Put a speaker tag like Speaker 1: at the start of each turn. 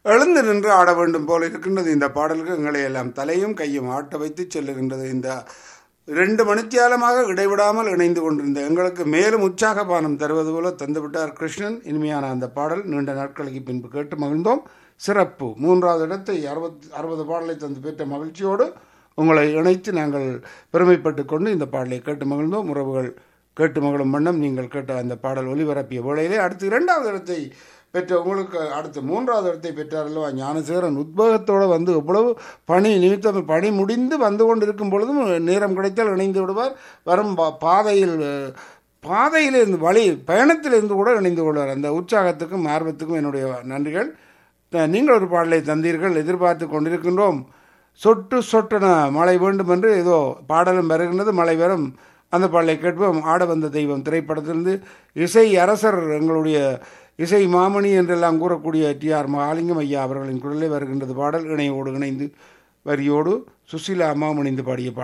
Speaker 1: எழுந்து நின்று ஆட வேண்டும் போல இருக்கின்றது இந்த பாடலுக்கு எங்களை எல்லாம் தலையும் கையும் ஆட்ட வைத்து செல்லுகின்றது இந்த இரண்டு மணித்தியாலமாக இடைவிடாமல் இணைந்து கொண்டிருந்த எங்களுக்கு மேலும் உற்சாக பானம் தருவது போல தந்துவிட்டார் கிருஷ்ணன் இனிமையான அந்த பாடல் நீண்ட நாட்களுக்கு பின்பு கேட்டு மகிழ்ந்தோம் சிறப்பு மூன்றாவது இடத்தை அறுபத் அறுபது பாடலை தந்து பெற்ற மகிழ்ச்சியோடு உங்களை இணைத்து நாங்கள் பெருமைப்பட்டு கொண்டு இந்த பாடலை கேட்டு மகிழ்ந்தோம் உறவுகள் கேட்டு மகிழும் வண்ணம் நீங்கள் கேட்ட அந்த பாடல் ஒலிபரப்பிய வேளையிலே அடுத்து இரண்டாவது இடத்தை பெற்ற உங்களுக்கு அடுத்து மூன்றாவது இடத்தை பெற்றார் அல்லவா ஞானசேகரன் உத்வேகத்தோடு வந்து எவ்வளவு பணி நிமித்தம் பணி முடிந்து வந்து கொண்டிருக்கும் பொழுதும் நேரம் கிடைத்தால் இணைந்து விடுவார் வரும் பா- பாதையில் அஹ், பாதையிலிருந்து வழி பயணத்திலிருந்து கூட இணைந்து கொள்வார் அந்த உற்சாகத்துக்கும் ஆர்வத்துக்கும் என்னுடைய நன்றிகள் த- நீங்கள் ஒரு பாடலை தந்தீர்கள் எதிர்பார்த்து கொண்டிருக்கின்றோம் சொட்டு சொட்டன மழை வேண்டும் என்று ஏதோ பாடலும் வருகின்றது மழை வரும் அந்த பாடலை கேட்போம் ஆட வந்த தெய்வம் திரைப்படத்திலிருந்து இசை அரசர் எங்களுடைய இசை மாமணி என்றெல்லாம் கூறக்கூடிய டி ஆர் மகாலிங்கம் ஐயா அவர்களின் குரலில் வருகின்றது பாடல் இணையோடு இணைந்து வரியோடு சுசீலா அம்மாவும் இணைந்து பாடிய பாடல்